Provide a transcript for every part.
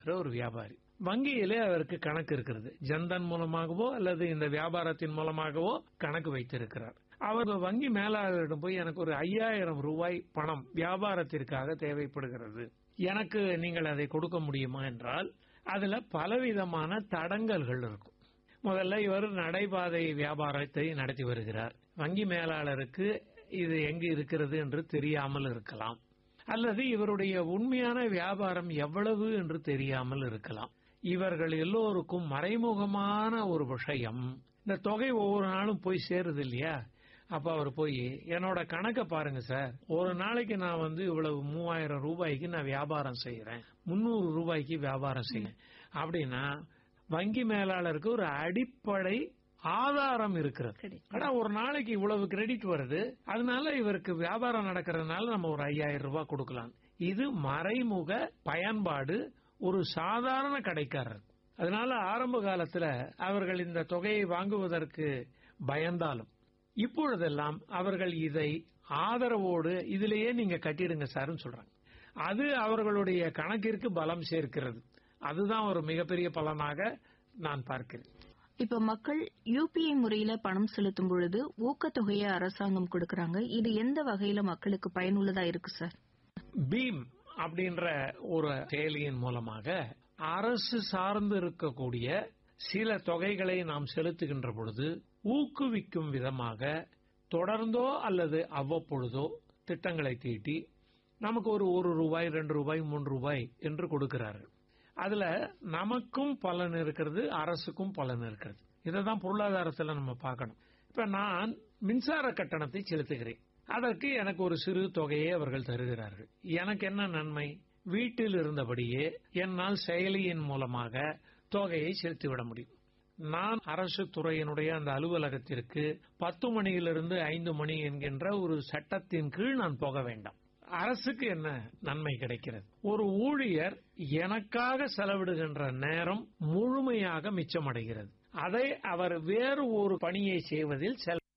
ஒரு வியாபாரி வங்கியிலே அவருக்கு கணக்கு இருக்கிறது ஜன்தன் மூலமாகவோ அல்லது இந்த வியாபாரத்தின் மூலமாகவோ கணக்கு வைத்திருக்கிறார் அவர் வங்கி மேலாளரிடம் போய் எனக்கு ஒரு ஐயாயிரம் ரூபாய் பணம் வியாபாரத்திற்காக தேவைப்படுகிறது எனக்கு நீங்கள் அதை கொடுக்க முடியுமா என்றால் அதுல பலவிதமான தடங்கல்கள் இருக்கும் முதல்ல இவர் நடைபாதை வியாபாரத்தை நடத்தி வருகிறார் வங்கி மேலாளருக்கு இது எங்கு இருக்கிறது என்று தெரியாமல் இருக்கலாம் அல்லது இவருடைய உண்மையான வியாபாரம் எவ்வளவு என்று தெரியாமல் இருக்கலாம் இவர்கள் எல்லோருக்கும் மறைமுகமான ஒரு விஷயம் இந்த தொகை ஒவ்வொரு நாளும் போய் சேருது இல்லையா அப்ப அவர் போய் என்னோட கணக்கை பாருங்க சார் ஒரு நாளைக்கு நான் வந்து இவ்வளவு மூவாயிரம் ரூபாய்க்கு நான் வியாபாரம் செய்யறேன் முன்னூறு ரூபாய்க்கு வியாபாரம் செய்யறேன் அப்படின்னா வங்கி மேலாளருக்கு ஒரு அடிப்படை ஆதாரம் இருக்கிறது Credit. ஆனா ஒரு நாளைக்கு இவ்வளவு கிரெடிட் வருது அதனால இவருக்கு வியாபாரம் நடக்கிறதுனால நம்ம ஒரு ஐயாயிரம் ரூபாய் கொடுக்கலாம் இது மறைமுக பயன்பாடு ஒரு சாதாரண கடைக்காரர் அதனால ஆரம்ப காலத்துல அவர்கள் இந்த தொகையை வாங்குவதற்கு பயந்தாலும் இப்பொழுதெல்லாம் அவர்கள் இதை ஆதரவோடு இதிலேயே நீங்க கட்டிடுங்க சார்னு சொல்றாங்க அது அவர்களுடைய கணக்கிற்கு பலம் சேர்க்கிறது அதுதான் ஒரு மிகப்பெரிய பலனாக நான் பார்க்கிறேன் இப்ப மக்கள் யூபிஐ முறையில பணம் செலுத்தும் பொழுது ஊக்கத்தொகையை அரசாங்கம் கொடுக்கறாங்க இது எந்த வகையில மக்களுக்கு பயனுள்ளதா இருக்கு சார் பீம் அப்படின்ற ஒரு செயலியின் மூலமாக அரசு சார்ந்து இருக்கக்கூடிய சில தொகைகளை நாம் செலுத்துகின்ற பொழுது ஊக்குவிக்கும் விதமாக தொடர்ந்தோ அல்லது அவ்வப்பொழுதோ திட்டங்களை தீட்டி நமக்கு ஒரு ஒரு ரூபாய் ரெண்டு ரூபாய் மூன்று ரூபாய் என்று கொடுக்கிறார்கள் அதுல நமக்கும் பலன் இருக்கிறது அரசுக்கும் பலன் இருக்கிறது இதை தான் பொருளாதாரத்தில் நம்ம பார்க்கணும் இப்ப நான் மின்சார கட்டணத்தை செலுத்துகிறேன் அதற்கு எனக்கு ஒரு சிறு தொகையை அவர்கள் தருகிறார்கள் எனக்கு என்ன நன்மை வீட்டில் இருந்தபடியே என்னால் செயலியின் மூலமாக தொகையை செலுத்திவிட முடியும் நான் அரசு துறையினுடைய அந்த அலுவலகத்திற்கு பத்து மணியிலிருந்து ஐந்து மணி என்கின்ற ஒரு சட்டத்தின் கீழ் நான் போக வேண்டாம் அரசுக்கு என்ன நன்மை கிடைக்கிறது ஒரு ஊழியர் எனக்காக செலவிடுகின்ற நேரம் முழுமையாக மிச்சமடைகிறது அதை அவர் வேறு ஒரு பணியை செய்வதில்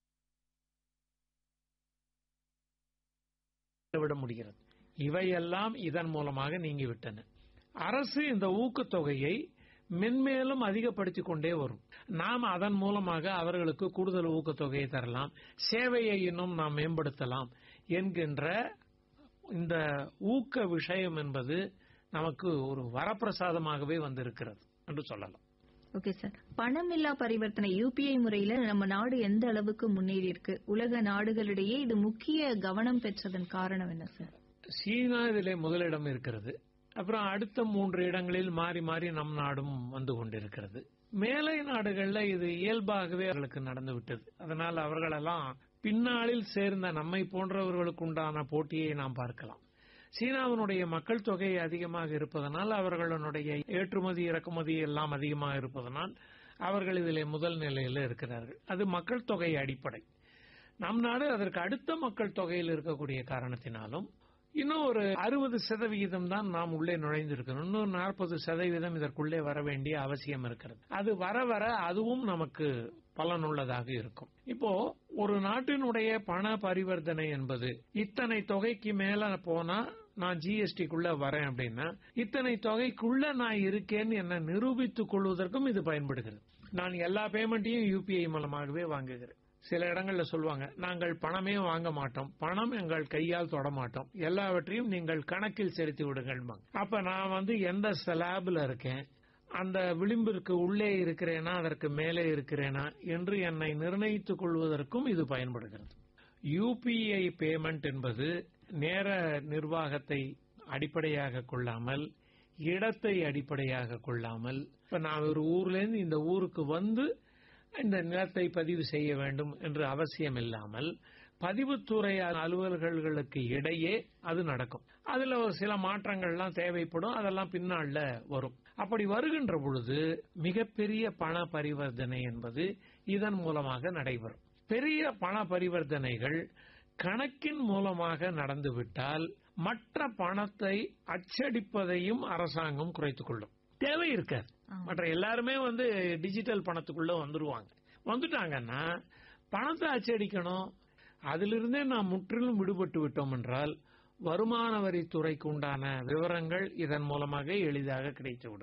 செலவிட முடிகிறது இவையெல்லாம் இதன் மூலமாக நீங்கிவிட்டன அரசு இந்த ஊக்கத்தொகையை மென்மேலும் அதிகப்படுத்திக் கொண்டே வரும் நாம் அதன் மூலமாக அவர்களுக்கு கூடுதல் ஊக்கத்தொகையை தரலாம் சேவையை இன்னும் நாம் மேம்படுத்தலாம் என்கின்ற இந்த ஊக்க விஷயம் என்பது நமக்கு ஒரு வரப்பிரசாதமாகவே வந்திருக்கிறது என்று சொல்லலாம் ஓகே சார் பணமில்லா பரிவர்த்தனை யூபிஐ முறையில நம்ம நாடு எந்த அளவுக்கு முன்னேறி இருக்கு உலக நாடுகளிடையே இது முக்கிய கவனம் பெற்றதன் காரணம் என்ன சார் சீனா இதிலே முதலிடம் இருக்கிறது அப்புறம் அடுத்த மூன்று இடங்களில் மாறி மாறி நம் நாடும் வந்து கொண்டிருக்கிறது மேலை நாடுகள்ல இது இயல்பாகவே அவர்களுக்கு நடந்து விட்டது அதனால் அவர்களெல்லாம் பின்னாளில் சேர்ந்த நம்மை போன்றவர்களுக்கு உண்டான போட்டியை நாம் பார்க்கலாம் சீனாவினுடைய மக்கள் தொகை அதிகமாக இருப்பதனால் அவர்களுடைய ஏற்றுமதி இறக்குமதி எல்லாம் அதிகமாக இருப்பதனால் அவர்கள் இதிலே முதல் நிலையில் இருக்கிறார்கள் அது மக்கள் தொகை அடிப்படை நம் நாடு அதற்கு அடுத்த மக்கள் தொகையில் இருக்கக்கூடிய காரணத்தினாலும் இன்னும் ஒரு அறுபது சதவிகிதம் தான் நாம் உள்ளே நுழைந்திருக்கணும் இன்னும் நாற்பது சதவீதம் இதற்குள்ளே வர வேண்டிய அவசியம் இருக்கிறது அது வர வர அதுவும் நமக்கு பலனுள்ளதாக இருக்கும் இப்போ ஒரு நாட்டினுடைய பண பரிவர்த்தனை என்பது இத்தனை தொகைக்கு மேல போனா நான் ஜிஎஸ்டிக்குள்ள வரேன் அப்படின்னா இத்தனை தொகைக்குள்ள நான் இருக்கேன்னு என்ன நிரூபித்துக் கொள்வதற்கும் இது பயன்படுகிறது நான் எல்லா பேமெண்ட்டையும் யூபிஐ மூலமாகவே வாங்குகிறேன் சில இடங்கள்ல சொல்லுவாங்க நாங்கள் பணமே வாங்க மாட்டோம் பணம் எங்கள் கையால் தொட மாட்டோம் எல்லாவற்றையும் நீங்கள் கணக்கில் செலுத்தி விடுங்கள் அப்ப நான் வந்து எந்த ஸ்லாப்ல இருக்கேன் அந்த விளிம்பிற்கு உள்ளே இருக்கிறேனா அதற்கு மேலே இருக்கிறேனா என்று என்னை நிர்ணயித்துக் கொள்வதற்கும் இது பயன்படுகிறது யூபிஐ பேமெண்ட் என்பது நேர நிர்வாகத்தை அடிப்படையாக கொள்ளாமல் இடத்தை அடிப்படையாக கொள்ளாமல் இப்ப நான் ஒரு ஊர்ல இருந்து இந்த ஊருக்கு வந்து இந்த நிலத்தை பதிவு செய்ய வேண்டும் என்று அவசியம் இல்லாமல் பதிவுத்துறை அலுவலர்களுக்கு இடையே அது நடக்கும் அதுல ஒரு சில மாற்றங்கள்லாம் தேவைப்படும் அதெல்லாம் பின்னால வரும் அப்படி வருகின்ற பொழுது மிகப்பெரிய பண பரிவர்த்தனை என்பது இதன் மூலமாக நடைபெறும் பெரிய பண பரிவர்த்தனைகள் கணக்கின் மூலமாக நடந்துவிட்டால் மற்ற பணத்தை அச்சடிப்பதையும் அரசாங்கம் குறைத்துக் கொள்ளும் தேவை இருக்காது மற்ற எல்லாருமே வந்து டிஜிட்டல் பணத்துக்குள்ள வந்துருவாங்க வந்துட்டாங்கன்னா பணத்தை அச்சடிக்கணும் அதிலிருந்தே நாம் முற்றிலும் விடுபட்டு விட்டோம் என்றால் வருமான வரித்துறைக்கு உண்டான விவரங்கள் இதன் மூலமாக எளிதாக கிடைத்துவிடும்